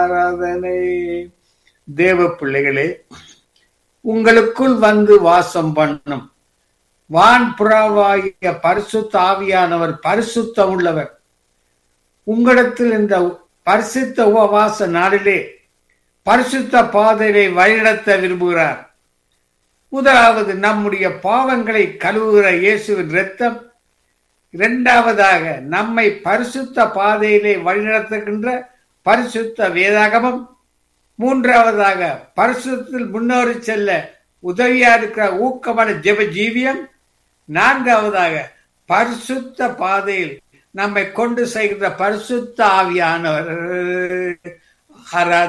ஆராதனை தேவ பிள்ளைகளே உங்களுக்குள் வந்து வாசம் பண்ணும் வான் புறாவாகிய பரிசுத்த ஆவியானவர் பரிசுத்தம் உள்ளவர் உங்களிடத்தில் இந்த பரிசுத்த உபவாச நாளிலே பரிசுத்த பாதையை வழிநடத்த விரும்புகிறார் முதலாவது நம்முடைய பாவங்களை கழுவுகிற இயேசுவின் இரத்தம் இரண்டாவதாக நம்மை பரிசுத்த பாதையிலே வழிநடத்துகின்ற பரிசுத்த வேதாகமம் மூன்றாவதாக பரிசுத்தில் முன்னோறி செல்ல உதவியா இருக்கிற ஊக்கமான ஜெப ஜீவியம் நான்காவதாக பரிசுத்த பாதையில் நம்மை கொண்டு செய்கின்ற பரிசுத்த ஆவியானவர்